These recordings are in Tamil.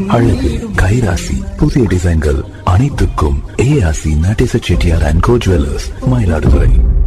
அழகு கைராசி புதிய டிசைன்கள் அனைத்துக்கும் ஏஆசி Natesa Chettiar and co jewellers Mayiladuthurai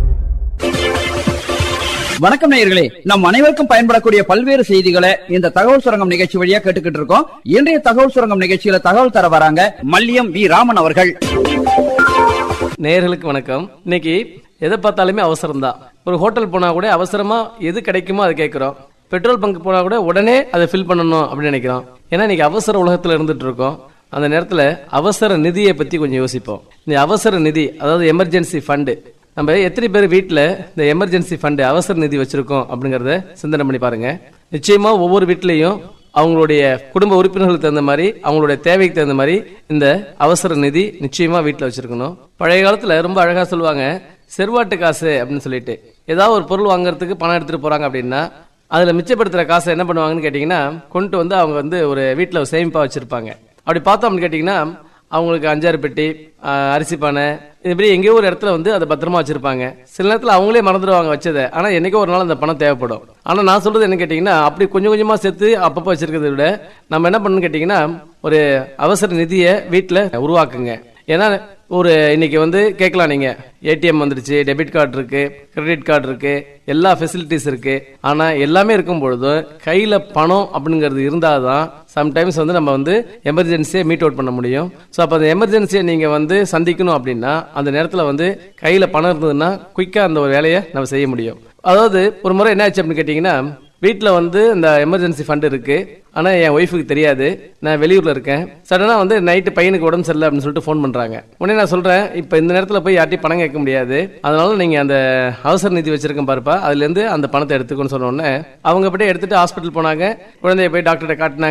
வணக்கம் நேயர்களே நம் அனைவருக்கும் பயன்படக்கூடிய பல்வேறு செய்திகளை இந்த தகவல் சுரங்கம் நிகழ்ச்சி வழியா கேட்டுக்கிட்டு இருக்கோம் இன்றைய தகவல் சுரங்கம் நிகழ்ச்சியில தகவல் தர வராங்க மல்லியம் வி ராமன் அவர்கள் நேயர்களுக்கு வணக்கம் இன்னைக்கு எதை பார்த்தாலுமே அவசரம் தான் ஒரு ஹோட்டல் போனா கூட அவசரமா எது கிடைக்குமோ அதை கேட்குறோம் பெட்ரோல் பங்க் போனா கூட உடனே அதை ஃபில் பண்ணணும் அப்படின்னு நினைக்கிறோம் ஏன்னா இன்னைக்கு அவசர உலகத்துல இருந்துட்டு இருக்கோம் அந்த நேரத்துல அவசர நிதியை பத்தி கொஞ்சம் யோசிப்போம் இந்த அவசர நிதி அதாவது எமர்ஜென்சி ஃபண்டு நம்ம எத்தனை பேர் வீட்டில் இந்த எமர்ஜென்சி ஃபண்டு அவசர நிதி வச்சிருக்கோம் அப்படிங்கறத சிந்தனை பண்ணி பாருங்க நிச்சயமா ஒவ்வொரு வீட்லயும் அவங்களுடைய குடும்ப உறுப்பினர்களுக்கு தகுந்த மாதிரி அவங்களுடைய தேவைக்கு தகுந்த மாதிரி இந்த அவசர நிதி நிச்சயமா வீட்டில் வச்சிருக்கணும் பழைய காலத்துல ரொம்ப அழகா சொல்லுவாங்க செருவாட்டு காசு அப்படின்னு சொல்லிட்டு ஏதாவது ஒரு பொருள் வாங்குறதுக்கு பணம் எடுத்துட்டு போறாங்க அப்படின்னா அதுல மிச்சப்படுத்துற காசை என்ன பண்ணுவாங்கன்னு கேட்டீங்கன்னா கொண்டு வந்து அவங்க வந்து ஒரு வீட்டில் ஒரு சேமிப்பா வச்சிருப்பாங்க அப்படி பார்த்தோம் அப்படின்னு கேட்டீங்கன்னா அவங்களுக்கு அஞ்சாறு பெட்டி ஆஹ், அரிசி பானை இப்படி எங்கேயோ ஒரு இடத்துல வந்து அதை பத்திரமா வச்சிருப்பாங்க சில நேரத்தில் அவங்களே மறந்துடுவாங்க வச்சதை ஆனா என்னைக்கோ ஒரு நாள் அந்த பணம் தேவைப்படும் ஆனா நான் சொல்றது என்ன கேட்டீங்கன்னா அப்படி கொஞ்சம் கொஞ்சமா சேர்த்து அப்பப்போ வச்சிருக்கிறத விட நம்ம என்ன பண்ணணும்னு கேட்டீங்கன்னா ஒரு அவசர நிதியை வீட்டில் உருவாக்குங்க ஏன்னா ஒரு இன்னைக்கு வந்து கேட்கலாம் நீங்க ஏடிஎம் வந்துருச்சு டெபிட் கார்டு இருக்கு கிரெடிட் கார்டு இருக்கு எல்லா ஃபெசிலிட்டிஸ் இருக்கு ஆனா எல்லாமே இருக்கும் பொழுதும் கையில பணம் அப்படிங்கிறது இருந்தாதான் சம்டைம்ஸ் வந்து நம்ம வந்து எமர்ஜென்சியை மீட் அவுட் பண்ண முடியும் ஸோ அப்போ அந்த எமர்ஜென்சியை நீங்க வந்து சந்திக்கணும் அப்படின்னா அந்த நேரத்தில் வந்து கையில பணம் இருந்ததுன்னா குயிக்கா அந்த ஒரு வேலையை நம்ம செய்ய முடியும் அதாவது ஒரு முறை என்ன ஆச்சு அப்படின்னு கேட்டீங்கன்னா வீட்டில் வந்து இந்த எமர்ஜென்சி ஃபண்ட் இருக்கு ஆனால் என் ஒய்ஃபுக்கு தெரியாது நான் வெளியூரில் இருக்கேன் சடனாக வந்து நைட்டு பையனுக்கு உடம்பு சரியில்லை அப்படின்னு சொல்லிட்டு ஃபோன் பண்ணுறாங்க உடனே நான் சொல்கிறேன் இப்போ இந்த நேரத்தில் போய் யார்ட்டையும் பணம் கேட்க முடியாது அதனால நீங்கள் அந்த அவசர நிதி வச்சிருக்கேன் பாருப்பா அதுலேருந்து அந்த பணத்தை எடுத்துக்கோன்னு சொன்ன உடனே அவங்க போய் எடுத்துட்டு ஹாஸ்பிட்டல் போனாங்க குழந்தைய போய் டாக்டர்கிட்ட காட்டினாங்க